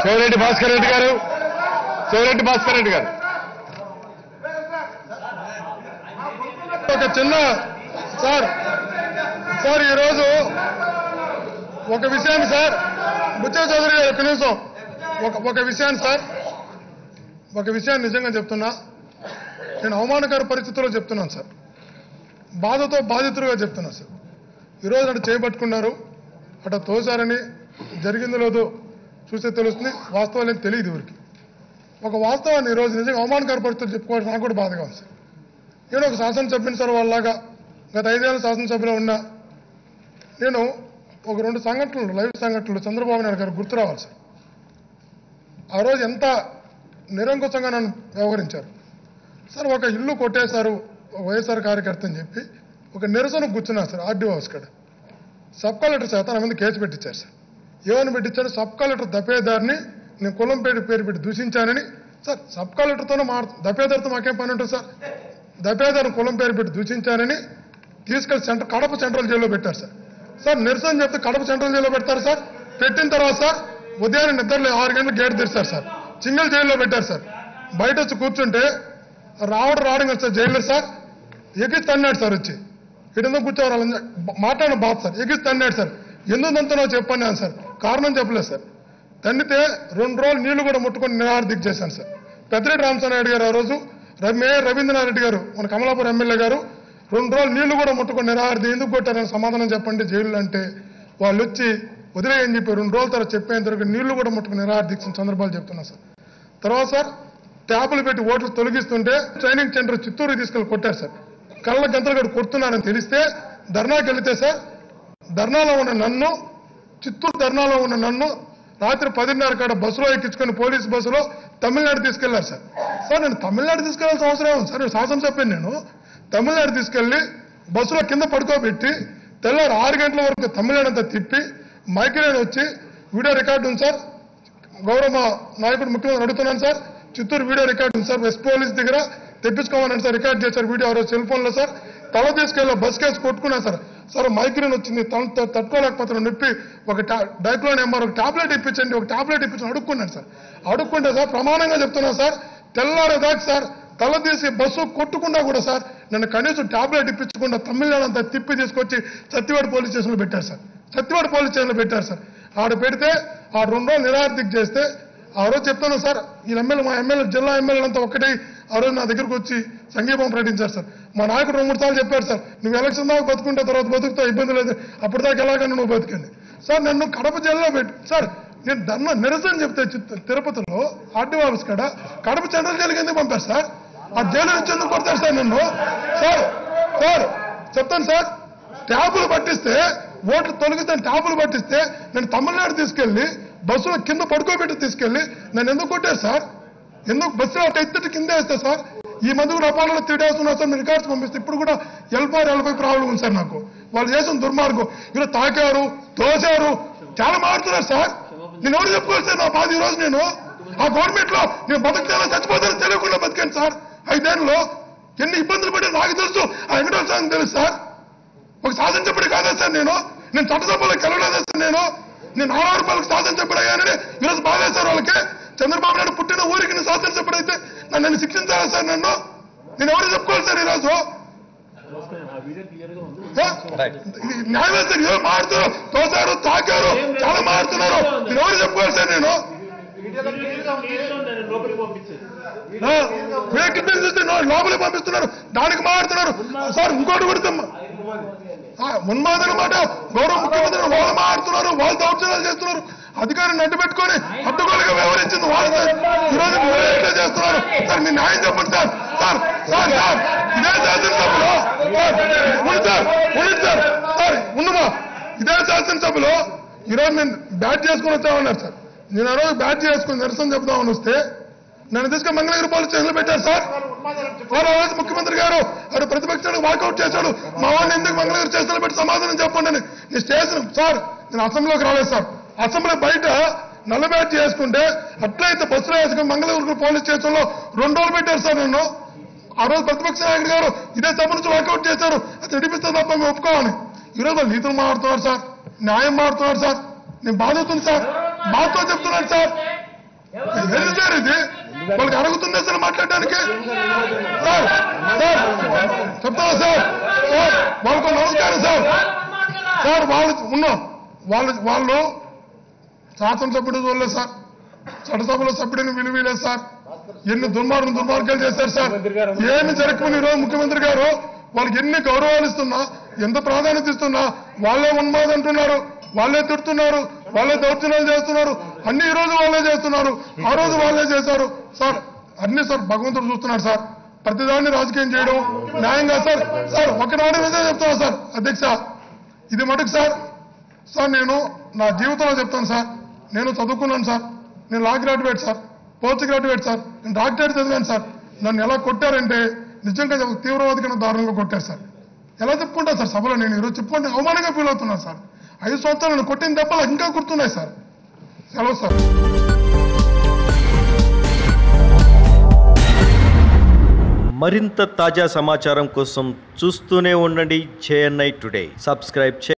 సోరెడ్డి భాస్కర్ రెడ్డి గారు సోరెడ్డి భాస్కర్ రెడ్డి గారు ఒక చిన్న సార్ సార్ ఈరోజు ఒక విషయాన్ని సార్ బుచ్చ చౌదరి గారు ఒక నిమిషం ఒక ఒక విషయాన్ని సార్ ఒక విషయాన్ని నిజంగా చెప్తున్నా నేను అవమానకర పరిస్థితుల్లో చెప్తున్నాను సార్ బాధతో బాధితులుగా చెప్తున్నా సార్ ఈరోజు అటు చేయబట్టుకున్నారు అటు తోసారని జరిగిందో లేదో చూస్తే తెలుస్తుంది వాస్తవాలు ఏం తెలియదు ఎవరికి ఒక వాస్తవాన్ని ఈరోజు నిజంగా అవమానకర పరిస్థితులు చెప్పుకోవాల్సి నాకు కూడా బాధగా ఉంది సార్ నేను ఒక శాసనసభ్యుని సార్ వాళ్ళలాగా గత ఐదేళ్ళ శాసనసభ్యులో ఉన్నా నేను ఒక రెండు సంఘటనలు లైవ్ సంఘటనలు చంద్రబాబు నాయుడు గారు గుర్తు రావాలి సార్ ఆ రోజు ఎంత నిరంకుశంగా నన్ను వ్యవహరించారు సార్ ఒక ఇల్లు కొట్టేశారు ఒక వైఎస్ఆర్ కార్యకర్త అని చెప్పి ఒక నిరసన కూర్చున్నారు సార్ ఆర్డీఓ హౌస్ కాడ సబ్ కలెక్టర్ చేత నా మీద కేసు పెట్టించారు సార్ ఏమని పెట్టించారు సబ్ కలెక్టర్ దపేదారిని నేను కులం పేరు పేరు పెట్టి దూషించానని సార్ సబ్ కలెక్టర్తోనే మా దపేదారితో మాకేం పని ఉంటుంది సార్ దపేదారిని కులం పేరు పెట్టి దూషించానని తీసుకెళ్లి సెంటర్ కడప సెంట్రల్ జైల్లో పెట్టారు సార్ సార్ నిరసన చెప్తే కడప సెంట్రల్ జైల్లో పెడతారు సార్ పెట్టిన తర్వాత సార్ ఉదయాన్నే నిద్రలో ఆరు గంటలకు గేట్ తెరిచారు సార్ సింగిల్ జైల్లో పెట్టారు సార్ బయట వచ్చి కూర్చుంటే రావడం రావడం కదా సార్ జైల్లో సార్ ఎగిసి తన్నాడు సార్ వచ్చి ఇటందుకు కూర్చోవాలి మాట్లాడిన బాధ సార్ ఎగిసి తన్నాడు సార్ ఎందుకంతనో చెప్పాను నేను సార్ కారణం చెప్పలేదు సార్ తన్నితే రెండు రోజులు నీళ్లు కూడా ముట్టుకొని నిరాహార చేశాను సార్ పెద్దిరెడ్డి రామచంద్రారెడ్డి గారు ఆ రోజు రవి- మేయర్ రవీంద్రనాథ్ రెడ్డి గారు మన కమలాపురం ఎమ్మెల్యే గారు రెండు రోజులు నీళ్లు కూడా ముట్టుకొని నిరాహార ఎందుకు కొట్టారని సమాధానం చెప్పండి జైలు అంటే వాళ్ళు వచ్చి వదిలేయని చెప్పి రెండు రోజుల తర్వాత చెప్పేంత వరకు నీళ్లు కూడా ముట్టుకొని నిరాహార దీక్ష సందర్భాలు చెప్తున్నా సార్ తర్వాత సార్ ట్యాపులు పెట్టి ఓట్లు తొలగిస్తుంటే ట్రైనింగ్ సెంటర్ చిత్తూరు తీసుకెళ్లి కొట్టారు సార్ కళ్ళ గంటలు కూడా కొడుతున్నారని తెలిస్తే ధర్నాకి వెళితే సార్ ధర్నాలో ఉన్న నన్ను చిత్తూరు ధర్నాలో ఉన్న నన్ను రాత్రి పదిన్నర కాడ బస్సులో ఎక్కించుకొని పోలీస్ బస్సులో తమిళనాడు తీసుకెళ్లారు సార్ సార్ నేను తమిళనాడు తీసుకెళ్లాల్సిన అవసరం ఉంది సార్ నేను శాసనసభ్యుని నేను తమిళనాడు తీసుకెళ్లి బస్సులో కింద పడుకోబెట్టి తెల్లారు ఆరు గంటల వరకు తమిళనాడు అంతా తిప్పి మైక్రేన్ వచ్చి వీడియో రికార్డు ఉంది సార్ గౌరవ నాయకుడు ముఖ్యమంత్రి అడుగుతున్నాను సార్ చిత్తూరు వీడియో రికార్డు ఉంది సార్ వెస్ట్ పోలీస్ దగ్గర తెప్పించుకోమని సార్ రికార్డ్ చేశారు వీడియో ఆ రోజు సెల్ ఫోన్ లో సార్ తల తీసుకెళ్ళి బస్ కేసు కొట్టుకున్నా సార్ సార్ మైగ్రేన్ వచ్చింది తల త- తట్టుకోలేకపోతున్నాను నొప్పి ఒక డైక్లోన్ ఎంఆర్ ఒక టాబ్లెట్ ఇప్పించండి ఒక టాబ్లెట్ ఇప్పించండి అడుక్కున్నాను సార్ అడుక్కుంటే సార్ ప్రమాణంగా చెప్తున్నా సార్ తెల్లారేదాకా సార్ తల తీసి బస్సు కొట్టుకున్నా కూడా సార్ నన్ను కనీసం టాబ్లెట్ ఇప్పించకుండా తమిళనాడు అంతా తిప్పి తీసుకొచ్చి సత్యవాడ పోలీస్ స్టేషన్లో పెట్టారు సార్ సత్యవాడ పోలీస్ స్టేషన్లో పెట్టారు సార్ ఆడ పెడితే ఆ రెండు రోజులు నిరార్థిక చేస్తే ఆ రోజు చెప్తాను సార్ ఈ ఎమ్మెల్యే మా ఎమ్మెల్యే జిల్లా ఎమ్మెల్యేలు అంతా ఒక్కటే ఆ రోజు నా దగ్గరకు వచ్చి సంఘీభావం ప్రకటించారు సార్ మా నాయకుడు రెండు మూడు సార్లు చెప్పారు సార్ నువ్వు ఎలక్షన్ దాకా బతుకుంటే తర్వాత బతుకుతావు ఇబ్బంది లేదు అప్పుడు దాకా ఎలాగైనా నువ్వు బతికండి సార్ నన్ను కడప జైల్లో పెట్టి సార్ నేను ధర్మ నిరసన చెప్తే చిత్త- తిరుపతిలో ఆర్డీఓ ఆఫీస్ కాడ కడప సెంట్రల్ జైలుకి ఎందుకు పంపారు సార్ ఆ జైలు నుంచి ఎందుకు కొడతారు సార్ నన్ను సార్ సార్ చెప్తాను సార్ ట్యాబులు పట్టిస్తే ఓట్లు తొలగితే ట్యాబులు పట్టిస్తే నేను తమిళనాడు తీసుకెళ్లి బస్సులో కింద పడుకోబెట్టి తీసుకెళ్లి నన్ను ఎందుకు కొట్టారు సార్ ఎందుకు బస్సులో ఒక ఎత్తుటి కింద వేస్తే సార్ ఈ మంది కూడా అపాలలో త్రీ డేస్ ఉన్నా సార్ మీరు రికార్డ్స్ పంపిస్తే ఇప్పుడు కూడా ఎల్ఫోర్ ఎల్ఫై ప్రాబ్లం ఉంది సార్ నాకు వాళ్ళు చేసిన దుర్మార్గం ఇలా తాకారు తోశారు చాలా మారుతున్నారు సార్ నేను ఎవరు చెప్పుకోవాలి సార్ నా బాధ ఈ రోజు నేను ఆ గవర్నమెంట్ లో నేను బతుకుతానో చచ్చిపోతానో తెలియకుండా బతికాను సార్ ఐదేళ్ళలో ఎన్ని ఇబ్బందులు పడి నాకు తెలుసు ఆ వెంకటేశ్వర స్వామికి తెలుసు సార్ ఒక శాసనసభ్యుడు కాదా సార్ నేను నేను చట్టసభలోకి వెళ్ళలేదా సార్ నేను నేను ఆరు రూపాయలకు శాసనసభ్యుడు అయ్యానని ఈరోజు బాధ సార్ వాళ్ళకి చంద్రబాబు నాయుడు పుట్టిన ఊరికి నేను శాసనసభ్యుడు అయితే నన్ను నన్ను శిక్షించాలా సార్ నన్ను నేను ఎవరు చెప్పుకోవాలి సార్ ఈరోజు ఆ? ఇది న్యాయమే సార్ ఎవరు మారుతున్నారు తోసారు తాకారు చాలా మారుతున్నారు నేను ఎవరు చెప్పుకోవాలి సార్ నేను ఆ, వెహికల్ మీద చూస్తే నో- లోపలికి పంపిస్తున్నారు దానికి మారుతున్నారు సార్ ఇంకోటి కూడా ఉన్మాదన మాట గౌరవ ముఖ్యమంత్రి వాళ్ళు మారుతున్నారు వాళ్ళు దౌర్జన్యాలు చేస్తున్నారు అధికారిని అడ్డు పెట్టుకొని అడ్డుగోలుగా వ్యవహరించింది వాళ్ళు సార్ ఈరోజు మీరు ఎట్లా చేస్తున్నారు సార్ మీ న్యాయం చెప్పండి సార్ సార్ సార్ సార్ ఇదే శాసనసభలో సార్ ఉండు సార్ ఉండు సార్ సార్ ఉన్నమా ఇదే శాసనసభలో ఈరోజు నేను బ్యాట్ చేసుకుని వచ్చామన్నారు సార్ నేను ఆ రోజు బ్యాట్ చేసుకుని నిరసన చెప్దామని వస్తే నన్ను తీసుకుని మంగళగిరి పోలీస్ స్టేషన్లో పెట్టారు సార్ ఆ రోజు ముఖ్యమంత్రి గారు అటు ప్రతిపక్షానికి వాకౌట్ చేశాడు మా వాడిని ఎందుకు మంగళగిరి స్టేషన్లో పెట్టి సమాధానం చెప్పండి అని నీ స్టేషన్ సార్ నేను అసెంబ్లీలోకి రాలేదు సార్ అసెంబ్లీ బయట నల్ల బ్యాట్ చేసుకుంటే అట్లయితే బస్సులో వేసుకుని మంగళగిరి పోలీస్ స్టేషన్లో రెండు రోజులు పెట్టారు సార్ నన్ను ఆ రోజు ప్రతిపక్ష నాయకుడు గారు ఇదే సభ నుంచి వాకౌట్ చేశారు అది నడిపిస్తే తప్ప మేము ఒప్పుకోవాలి ఈరోజు వాళ్ళు నీతులు మారుతున్నారు సార్ న్యాయం మారుతున్నారు సార్ నేను బాధవుతుంది సార్ బాధతో చెప్తున్నాను సార్ ఏంటి సార్ ఇది వాళ్ళకి అడుగుతుంది అసలు మాట్లాడడానికి సార్ సార్ చెప్తావా సార్ సార్ వాళ్ళకు నమస్కారం సార్ సార్ వాళ్ళు ఉన్నాం వాళ్ళు వాళ్ళు శాసనసభ్యుడు చూడలేదు సార్ చట్టసభలో సభ్యుడిని విలువలేదు సార్ ఎన్ని దుర్మార్గం దుర్మార్గాలు చేశారు సార్ ఏమి జరగకుండా ఈరోజు ముఖ్యమంత్రి గారు వాళ్ళకి ఎన్ని గౌరవాలు ఇస్తున్నా ఎంత ప్రాధాన్యత ఇస్తున్నా వాళ్ళే ఉన్మాదం అంటున్నారు వాళ్ళే తిడుతున్నారు వాళ్ళే దౌర్జన్యాలు చేస్తున్నారు అన్ని ఈ రోజు వాళ్ళే చేస్తున్నారు ఆ రోజు వాళ్ళే చేశారు సార్ అన్ని సార్ భగవంతుడు చూస్తున్నాడు సార్ ప్రతిదాన్ని రాజకీయం చేయడం న్యాయంగా సార్ సార్ ఒకటి మాట నిజం చెప్తున్నా సార్ అధ్యక్ష ఇది మటుకు సార్ సార్ నేను నా జీవితంలో చెప్తాను సార్ నేను చదువుకున్నాను సార్ నేను law graduate sir post graduate sir నేను డాక్టరేట్ చదివాను సార్ నన్ను ఎలా కొట్టారంటే నిజంగా ఒక తీవ్రవాది కన్నా దారుణంగా కొట్టారు సార్ ఎలా చెప్పుకుంటా సార్ సభలో నేను ఈరోజు చెప్పుకుంటే అవమానంగా ఫీల్ అవుతున్నాను సార్ ఐదు సంవత్సరాలు నన్ను కొట్టిన దెబ్బలు ఇంకా గుర్తున్నాయి సార్ సెలవు సార్ మరింత తాజా సమాచారం కోసం చూస్తూనే ఉండండి జేఎన్ఐ టుడే సబ్స్క్రైబ్ చే